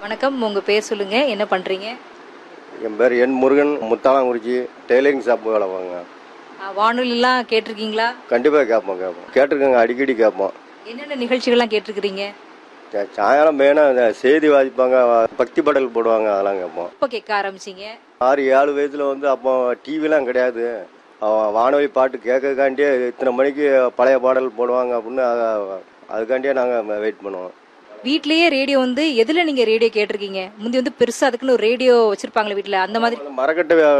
வணக்கம் உங்க பேர் சொல்லுங்க என்ன பண்றீங்க என் பேர் என் முருகன் முத்தாளங்குறிச்சி டெய்லரிங் ஷாப் வேலை வாங்க ஆ, வானொலிலாம் கேட்டிருக்கீங்களா கண்டிப்பாக கேட்போம் கேட்போம் கேட்டிருக்கேங்க அடிக்கடி கேட்போம் என்னென்ன நிகழ்ச்சிகள்லாம் கேட்டிருக்கிறீங்க சா- சாயங்காலம் மெயினாக இந்த செய்தி வாசிப்பாங்க பக்தி பாடல் போடுவாங்க அதெல்லாம் கேட்போம் எப்போ கேட்க ஆரம்பிச்சீங்க ஆறு ஏழு வயசுல வந்து அப்போ டிவிலாம் கிடையாது அவன் வானொலி பாட்டு கேட்கறதுக்காண்டியே இத்தனை மணிக்கு பழைய பாடல் போடுவாங்க அப்படின்னு அத- அதுக்காண்டியே நாங்கள் வெயிட் பண்ணுவோம் வீட்லயே ரேடியோ வந்து எதுல நீங்க ரேடியோ கேட்டிருக்கீங்க முந்தி வந்து பெருசா அதுக்குன்னு ஒரு ரேடியோ வச்சிருப்பாங்களே வீட்ல அந்த மாதிரி மரக்கட்டை